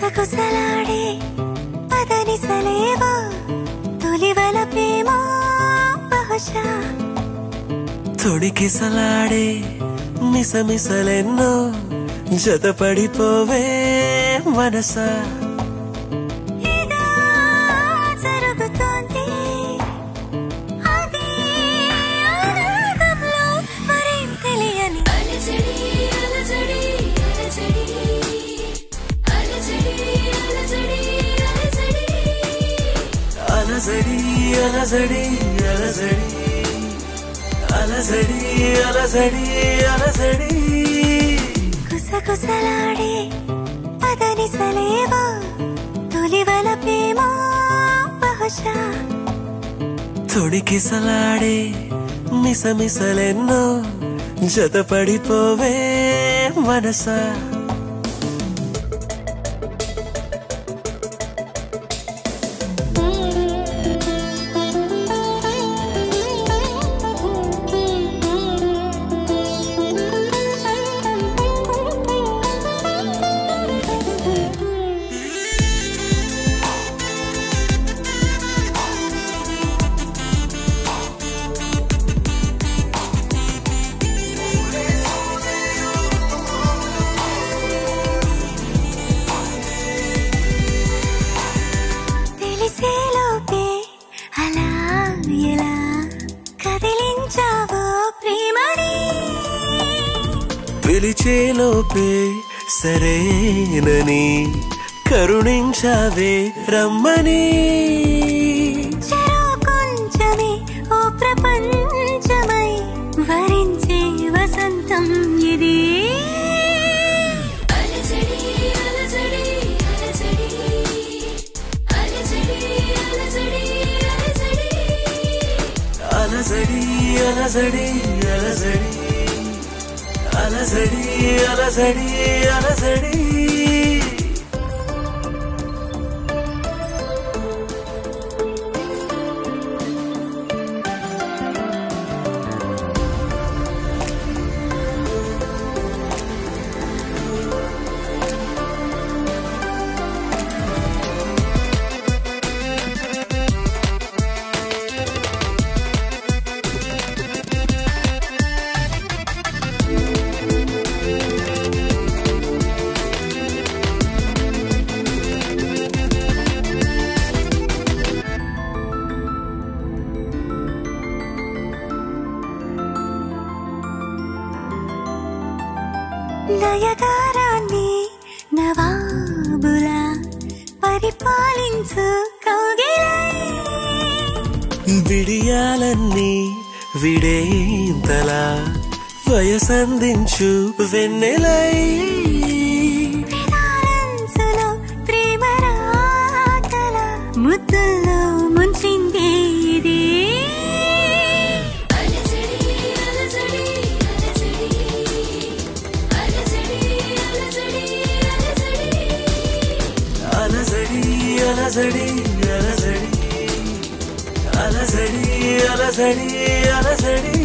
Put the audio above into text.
గుసగుసలాడే పదని సలేవో తొలివల ప్రేమ బహుశా తొడికిసలాడే మిసమిసలెన్నో జతపడిపోవే మనసా ఏదో జరుగుతోంది అది అనురాగంలో మరేం తెలియని అలజడి అలజడి అలజడి అలజడి అలజడి అలజడి అలజడి అలజడి అలజడి అలజడి అలజడి అలజడి గుసగుసలాడే పదని సలేవో తొలివల ప్రేమ బహుశా తొడికిసలాడే మిసమిసలెన్నో జతపడిపోవే మనసా తెలిసేలోపే అలా ఎలా కదిలించావో ప్రేమని పిలిచేలోపే సరేనని కరుణించావే రమ్మని చెరో కొంచెమే ఓ ప్రపంచమై వరించే వసంతం ఇది అలజడి అలజడి అలజడి అలజడి అలజడి అలజడి అలజడి అలజడి అలజడి అలజడి అలజడి అలజడి నయగారాన్ని నవాబులా పరిపాలించు కౌగిలై విడియాలన్నీ విడేంతలా వయసందించు వెన్నెలై విధానంచులో ప్రేమ రాతల ముద్దుల్లో ముంచింది ఇది అలజడి అలజడి అలజడి అలజడి అలజడి అలజడి